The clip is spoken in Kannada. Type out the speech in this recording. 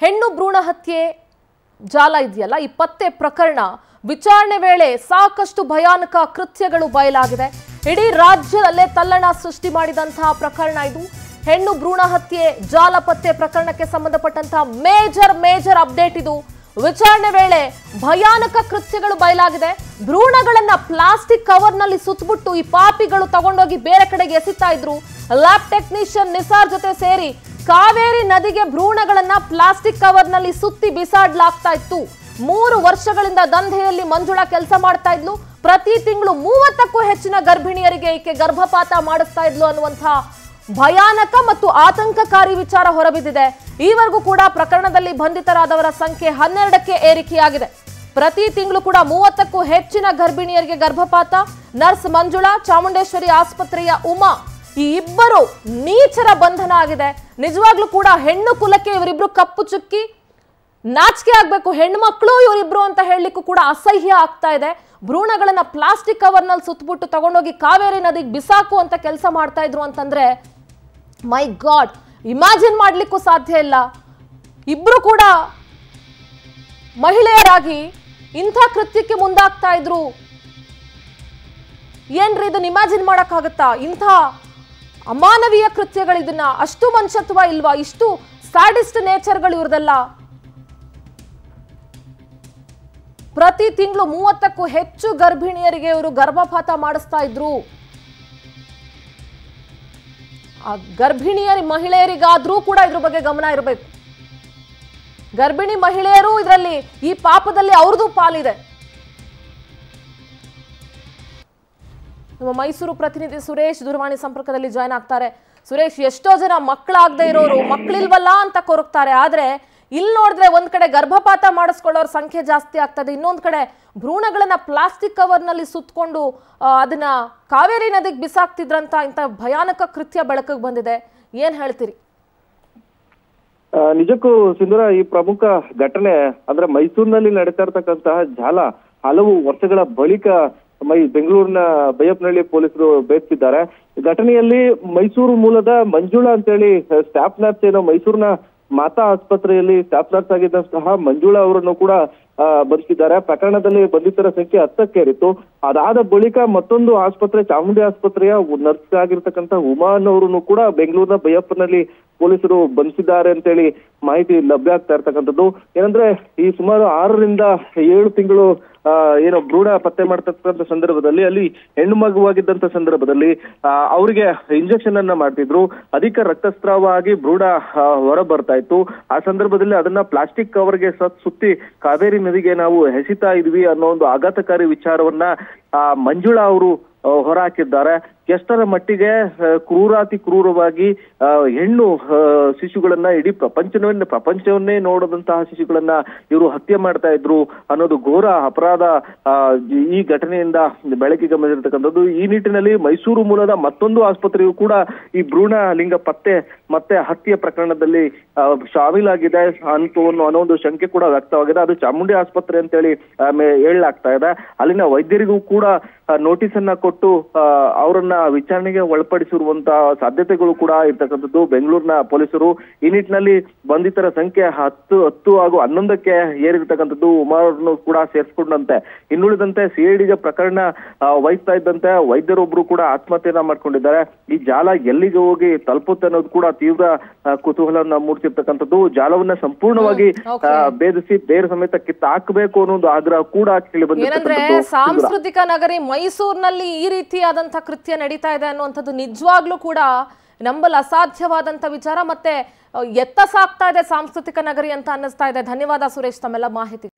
ಹೆಣ್ಣು ಭ್ರೂಣ ಹತ್ಯೆ ಜಾಲ ಇದೆಯಲ್ಲ ಈ ಪತ್ತೆ ಪ್ರಕರಣ ವಿಚಾರಣೆ ವೇಳೆ ಸಾಕಷ್ಟು ಭಯಾನಕ ಕೃತ್ಯಗಳು ಬಯಲಾಗಿದೆ ಇಡೀ ರಾಜ್ಯದಲ್ಲೇ ತಲ್ಲಣ ಸೃಷ್ಟಿ ಮಾಡಿದಂತಹ ಪ್ರಕರಣ ಇದು ಹೆಣ್ಣು ಭ್ರೂಣ ಹತ್ಯೆ ಜಾಲ ಪತ್ತೆ ಪ್ರಕರಣಕ್ಕೆ ಸಂಬಂಧಪಟ್ಟಂತಹ ಮೇಜರ್ ಮೇಜರ್ ಅಪ್ಡೇಟ್ ಇದು ವಿಚಾರಣೆ ವೇಳೆ ಭಯಾನಕ ಕೃತ್ಯಗಳು ಬಯಲಾಗಿದೆ ಭ್ರೂಣಗಳನ್ನ ಪ್ಲಾಸ್ಟಿಕ್ ಕವರ್ನಲ್ಲಿ ಸುತ್ತಬಿಟ್ಟು ಈ ಪಾಪಿಗಳು ತಗೊಂಡೋಗಿ ಬೇರೆ ಕಡೆಗೆ ಎಸಿತಾ ಇದ್ರು ಲ್ಯಾಬ್ ಟೆಕ್ನಿಷಿಯನ್ ನಿಸಾರ್ ಜೊತೆ ಸೇರಿ ಕಾವೇರಿ ನದಿಗೆ ಭ್ರೂಣಗಳನ್ನ ಪ್ಲಾಸ್ಟಿಕ್ ಕವರ್ನಲ್ಲಿ ಸುತ್ತಿ ಬಿಸಾಡ್ಲಾಗ್ತಾ ಇತ್ತು ಮೂರು ವರ್ಷಗಳಿಂದ ದಂಧೆಯಲ್ಲಿ ಮಂಜುಳಾ ಕೆಲಸ ಮಾಡ್ತಾ ಇದ್ಲು ಪ್ರತಿ ತಿಂಗಳು ಮೂವತ್ತಕ್ಕೂ ಹೆಚ್ಚಿನ ಗರ್ಭಿಣಿಯರಿಗೆ ಈಕೆ ಗರ್ಭಪಾತ ಮಾಡಿಸ್ತಾ ಇದ್ಲು ಅನ್ನುವಂಥ ಭಯಾನಕ ಮತ್ತು ಆತಂಕಕಾರಿ ವಿಚಾರ ಹೊರಬಿದ್ದಿದೆ ಈವರೆಗೂ ಕೂಡ ಪ್ರಕರಣದಲ್ಲಿ ಬಂಧಿತರಾದವರ ಸಂಖ್ಯೆ ಹನ್ನೆರಡಕ್ಕೆ ಏರಿಕೆಯಾಗಿದೆ ಪ್ರತಿ ತಿಂಗಳು ಕೂಡ ಮೂವತ್ತಕ್ಕೂ ಹೆಚ್ಚಿನ ಗರ್ಭಿಣಿಯರಿಗೆ ಗರ್ಭಪಾತ ನರ್ಸ್ ಮಂಜುಳಾ ಚಾಮುಂಡೇಶ್ವರಿ ಆಸ್ಪತ್ರೆಯ ಉಮಾ ಈ ಇಬ್ಬರು ನೀಚರ ಬಂಧನ ಆಗಿದೆ ನಿಜವಾಗ್ಲೂ ಕೂಡ ಹೆಣ್ಣು ಕುಲಕ್ಕೆ ಇವರಿಬ್ರು ಕಪ್ಪು ಚುಕ್ಕಿ ನಾಚಿಕೆ ಆಗ್ಬೇಕು ಹೆಣ್ಮಕ್ಳು ಇವರಿಬ್ರು ಅಂತ ಹೇಳಲಿಕ್ಕೂ ಕೂಡ ಅಸಹ್ಯ ಆಗ್ತಾ ಇದೆ ಭ್ರೂಣಗಳನ್ನ ಪ್ಲಾಸ್ಟಿಕ್ ಕವರ್ನಲ್ಲಿ ಸುತ್ತಬಿಟ್ಟು ತಗೊಂಡೋಗಿ ಕಾವೇರಿ ನದಿಗೆ ಬಿಸಾಕು ಅಂತ ಕೆಲಸ ಮಾಡ್ತಾ ಇದ್ರು ಅಂತಂದ್ರೆ ಮೈ ಗಾಡ್ ಇಮ್ಯಾಜಿನ್ ಮಾಡ್ಲಿಕ್ಕೂ ಸಾಧ್ಯ ಇಲ್ಲ ಇಬ್ರು ಕೂಡ ಮಹಿಳೆಯರಾಗಿ ಇಂಥ ಕೃತ್ಯಕ್ಕೆ ಮುಂದಾಗ್ತಾ ಇದ್ರು ಏನ್ರಿ ಇದನ್ನ ಇಮ್ಯಾಜಿನ್ ಮಾಡಕ್ಕಾಗತ್ತಾ ಇಂಥ ಅಮಾನವೀಯ ಕೃತ್ಯಗಳು ಇದನ್ನ ಅಷ್ಟು ಮನುಷ್ಯತ್ವ ಇಲ್ವಾ ಇಷ್ಟು ಸ್ಯಾಡಿಸ್ಟ್ ನೇಚರ್ಗಳು ಇವ್ರದೆಲ್ಲ ಪ್ರತಿ ತಿಂಗಳು ಮೂವತ್ತಕ್ಕೂ ಹೆಚ್ಚು ಗರ್ಭಿಣಿಯರಿಗೆ ಇವರು ಗರ್ಭಪಾತ ಮಾಡಿಸ್ತಾ ಇದ್ರು ಆ ಗರ್ಭಿಣಿಯರ ಮಹಿಳೆಯರಿಗಾದ್ರೂ ಕೂಡ ಇದ್ರ ಬಗ್ಗೆ ಗಮನ ಇರಬೇಕು ಗರ್ಭಿಣಿ ಮಹಿಳೆಯರು ಇದರಲ್ಲಿ ಈ ಪಾಪದಲ್ಲಿ ಅವ್ರದ್ದು ಪಾಲಿದೆ ನಮ್ಮ ಮೈಸೂರು ಪ್ರತಿನಿಧಿ ಸುರೇಶ್ ದೂರವಾಣಿ ಸಂಪರ್ಕದಲ್ಲಿ ಜಾಯ್ನ್ ಆಗ್ತಾರೆ ಸುರೇಶ್ ಎಷ್ಟೋ ಜನ ಮಕ್ಕಳಾಗದೆ ಇರೋರು ಮಕ್ಕಳಿಲ್ವಲ್ಲ ಅಂತ ಕೊರಗ್ತಾರೆ ಆದ್ರೆ ಇಲ್ಲಿ ನೋಡಿದ್ರೆ ಒಂದ್ ಕಡೆ ಗರ್ಭಪಾತ ಮಾಡಿಸ್ಕೊಳ್ಳೋರ ಸಂಖ್ಯೆ ಜಾಸ್ತಿ ಆಗ್ತದೆ ಇನ್ನೊಂದ್ ಕಡೆ ಭ್ರೂಣಗಳನ್ನ ಪ್ಲಾಸ್ಟಿಕ್ ಕವರ್ನಲ್ಲಿ ಸುತ್ತಕೊಂಡು ಆ, ಅದನ್ನ ಕಾವೇರಿ ನದಿಗೆ ಬಿಸಾಕ್ತಿದ್ರಂತ ಇಂಥ ಭಯಾನಕ ಕೃತ್ಯ ಬೆಳಕಿಗೆ ಬಂದಿದೆ ಏನ್ ಹೇಳ್ತೀರಿ ಆ, ನಿಜಕ್ಕೂ ಸಿಂಧೂರ ಈ ಪ್ರಮುಖ ಘಟನೆ ಅಂದ್ರೆ ಮೈಸೂರಿನಲ್ಲಿ ನಡೀತಾ ಇರ್ತಕ್ಕಂತಹ ಜಾಲ ಹಲವು ವರ್ಷಗಳ ಬಳಿಕ ಮೈ ಬೆಂಗಳೂರಿನ ಬೈಯಪ್ಪನಹಳ್ಳಿ ಪೊಲೀಸರು ಬೇಡ್ತಿದ್ದಾರೆ ಈ ಘಟನೆಯಲ್ಲಿ ಮೈಸೂರು ಮೂಲದ ಮಂಜುಳಾ ಅಂತೇಳಿ ಸ್ಟಾಫ್ ನರ್ಸ್ ಏನೋ ಮೈಸೂರಿನ ಮಾತಾ ಆಸ್ಪತ್ರೆಯಲ್ಲಿ ಸ್ಟಾಫ್ ನರ್ಸ್ ಆಗಿದ್ದಂತಹ ಮಂಜುಳಾ ಅವರನ್ನು ಕೂಡ ಆ, ಬಂಧಿಸಿದ್ದಾರೆ ಪ್ರಕರಣದಲ್ಲಿ ಬಂಧಿತರ ಸಂಖ್ಯೆ ಹತ್ತಕ್ಕೇರಿತ್ತು ಅದಾದ ಬಳಿಕ ಮತ್ತೊಂದು ಆಸ್ಪತ್ರೆ ಚಾಮುಂಡಿ ಆಸ್ಪತ್ರೆಯ ನರ್ಸ್ ಆಗಿರ್ತಕ್ಕಂಥ ಉಮಾ ಅನ್ನೋರನ್ನು ಕೂಡ ಬೆಂಗಳೂರಿನ ಬೈಯಪ್ಪನಲ್ಲಿ ಪೊಲೀಸರು ಬಂಧಿಸಿದ್ದಾರೆ ಅಂತೇಳಿ ಮಾಹಿತಿ ಲಭ್ಯ ಆಗ್ತಾ ಇರ್ತಕ್ಕಂಥದ್ದು ಏನಂದ್ರೆ ಈ ಸುಮಾರು ಆರರಿಂದ ಏಳು ತಿಂಗಳು ಆ, ಏನೋ ಭ್ರೂಣ ಪತ್ತೆ ಮಾಡ್ತಕ್ಕಂಥ ಸಂದರ್ಭದಲ್ಲಿ ಅಲ್ಲಿ ಹೆಣ್ಣು ಮಗುವಾಗಿದ್ದಂತ ಸಂದರ್ಭದಲ್ಲಿ ಆ, ಅವರಿಗೆ ಇಂಜೆಕ್ಷನ್ ಅನ್ನ ಮಾಡ್ತಿದ್ರು ಅಧಿಕ ರಕ್ತಸ್ರಾವ ಆಗಿ ಭ್ರೂಣ ಆ, ಹೊರ ಬರ್ತಾ ಇತ್ತು ಆ ಸಂದರ್ಭದಲ್ಲಿ ಅದನ್ನ ಪ್ಲಾಸ್ಟಿಕ್ ಕವರ್ಗೆ ಸತ್ ಸುತ್ತಿ ಕಾವೇರಿ ನದಿಗೆ ನಾವು ಎಸಿತಾ ಇದ್ವಿ ಅನ್ನೋ ಒಂದು ಆಘಾತಕಾರಿ ವಿಚಾರವನ್ನ ಆ, ಮಂಜುಳಾ ಅವರು ಆ, ಹೊರಹಾಕಿದ್ದಾರೆ ಎಷ್ಟರ ಮಟ್ಟಿಗೆ ಆ, ಕ್ರೂರಾತಿ ಕ್ರೂರವಾಗಿ ಆ, ಹೆಣ್ಣು ಆ, ಶಿಶುಗಳನ್ನ ಇಡೀ ಪ್ರಪಂಚವನ್ನೇ ಪ್ರಪಂಚವನ್ನೇ ನೋಡದಂತಹ ಶಿಶುಗಳನ್ನ ಇವರು ಹತ್ಯೆ ಮಾಡ್ತಾ ಇದ್ರು ಅನ್ನೋದು ಘೋರ ಅಪರಾಧ ಆ, ಈ ಘಟನೆಯಿಂದ ಬೆಳಕಿಗೆ ಬಂದಿರತಕ್ಕಂಥದ್ದು ಈ ನಿಟ್ಟಿನಲ್ಲಿ ಮೈಸೂರು ಮೂಲದ ಮತ್ತೊಂದು ಆಸ್ಪತ್ರೆಯು ಕೂಡ ಈ ಭ್ರೂಣ ಲಿಂಗ ಪತ್ತೆ ಮತ್ತೆ ಹತ್ಯೆ ಪ್ರಕರಣದಲ್ಲಿ ಆ, ಶಾಮೀಲಾಗಿದೆ ಅಂತ ಅನ್ನೋ ಅನ್ನೋ ಒಂದು ಶಂಕೆ ಕೂಡ ವ್ಯಕ್ತವಾಗಿದೆ ಅದು ಚಾಮುಂಡಿ ಆಸ್ಪತ್ರೆ ಅಂತೇಳಿ ಆ, ಮೇ- ಹೇಳಲಾಗ್ತಾ ಇದೆ ಅಲ್ಲಿನ ವೈದ್ಯರಿಗೂ ಕೂಡ ನೋಟಿಸ್ ಅನ್ನ ಕೊಟ್ಟು ಆ, ಅವರನ್ನ ವಿಚಾರಣೆಗೆ ಒಳಪಡಿಸಿರುವಂತಹ ಸಾಧ್ಯತೆಗಳು ಕೂಡ ಇರ್ತಕ್ಕಂಥದ್ದು ಬೆಂಗಳೂರಿನ ಪೊಲೀಸರು ಈ ನಿಟ್ಟಿನಲ್ಲಿ ಬಂಧಿತರ ಸಂಖ್ಯೆ ಹತ್ತು ಹತ್ತು ಹಾಗೂ ಹನ್ನೊಂದಕ್ಕೆ ಏರಿರ್ತಕ್ಕಂಥದ್ದು ಉಮಾರನ್ನು ಕೂಡ ಸೇರಿಸ್ಕೊಂಡಂತೆ ಇನ್ನುಳಿದಂತೆ ಸಿಐಡಿಗೆ ಪ್ರಕರಣ ಆ, ವಹಿಸ್ತಾ ಇದ್ದಂತೆ ವೈದ್ಯರೊಬ್ರು ಕೂಡ ಆತ್ಮಹತ್ಯೆಯನ್ನ ಮಾಡ್ಕೊಂಡಿದ್ದಾರೆ ಈ ಜಾಲ ಎಲ್ಲಿಗೆ ಹೋಗಿ ತಲುಪುತ್ತೆ ಅನ್ನೋದು ಕೂಡ ತೀವ್ರ ಆ, ಕುತೂಹಲವನ್ನ ಮೂಡಿಸಿರ್ತಕ್ಕಂಥದ್ದು ಜಾಲವನ್ನ ಸಂಪೂರ್ಣವಾಗಿ ಹ್ಮ್, okay. ಆ, ಭೇದಿಸಿ ಬೇರೆ ಸಮೇತ ಕಿತ್ತು ಹಾಕಬೇಕು ಅನ್ನೋ ಒಂದು ಆಗ್ರಹ ಕೂಡ ಕೇಳಿ ಏನಂದ್ರೆ ಬಂದಿರ್ತಕ್ಕಂಥದ್ದು ಸಾಂಸ್ಕೃತಿಕ ನಗರಿ ಮೈಸೂರಿನಲ್ಲಿ ಈ ರೀತಿಯಾದಂಥ ಕೃತ್ಯ ನಡೀತಾ ಇದೆ ಅನ್ನುವಂಥದ್ದು ನಿಜವಾಗ್ಲೂ ಕೂಡ ನಂಬಲ್ ಅಸಾಧ್ಯವಾದಂಥ ವಿಚಾರ ಮತ್ತೆ ಅಹ್, ಎತ್ತ ಸಾಕ್ತಾ ಇದೆ ಸಾಂಸ್ಕೃತಿಕ ನಗರಿ ಅಂತ ಅನ್ನಿಸ್ತಾ ಇದೆ ಧನ್ಯವಾದ ಸುರೇಶ್ ತಮ್ಮೆಲ್ಲ ಮಾಹಿತಿ